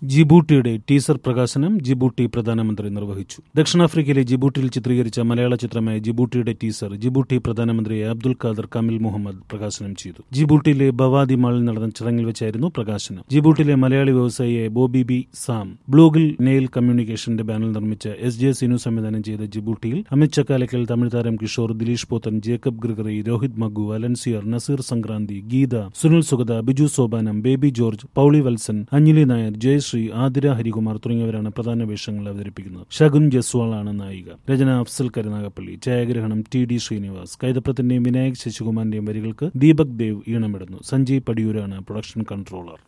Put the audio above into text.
ജിബൂട്ടിയുടെ teaser പ്രകാശനം Djibouti പ്രധാനമന്ത്രി നിർവഹിച്ചു ദക്ഷിണാഫ്രിക്കയിലെ ജിബൂട്ടിയിൽ ചിത്രീകരിച്ച മലയാള ചിത്രമായ ജിബൂട്ടിയുടെ ടീസർ ജിബൂട്ടി പ്രധാനമന്ത്രി അബ്ദുൽ ഖാദർ കമിൽ മുഹമ്മദ് പ്രകാശനം ചെയ്തു ജിബൂട്ടിയിലെ ബവാദി മാളിൽ നടന്ന ചടങ്ങിൽ വെച്ചായിരുന്നു പ്രകാശനം ജിബൂട്ടിലെ മലയാളി വ്യവസായിയെ Boby B Sam Blue Hill Nile കമ്മ്യൂണിക്കേഷന്റെ ബാനർ നിർമ്മിച്ച എസ് ജെ സിനു സംവിധാനം ചെയ്ത ജിബൂട്ടിയിൽ അമിത് ചക്കാലക്കൽ തമിഴ് താരം കിഷോർ ദിലീഷ് പോത്തൻ ജേക്കബ് ഗ്രിഗറി രോഹിത് മഗു അലൻസിയർ നസീർ സംക്രാന്തി ഗീത സുനിൽ സുഗത ബിജു സോപാനം ബേബി ജോർജ് പൌളി വത്സൻ അഞ്ജലി നായർ ജയശ്രീ ആതിര ഹരികുമാർ തുടങ്ങിയവരാണ് പ്രധാന വേഷങ്ങൾ അവതരിപ്പിക്കുന്നത് ശകുൻ ജസ്വാൾ ആണ് നായിക രചന അഫ്സൽ കരുനാഗപ്പള്ളി ഛായാഗ്രഹണം ടി ഡി ശ്രീനിവാസ് കൈതപ്രത്തിന്റെയും വിനായക് ശശികുമാറിന്റെയും വരികൾക്ക് ദീപക് ദേവ് ഈണമിടുന്നു സഞ്ജയ് പടിയൂരാണ് പ്രൊഡക്ഷൻ കൺട്രോളർ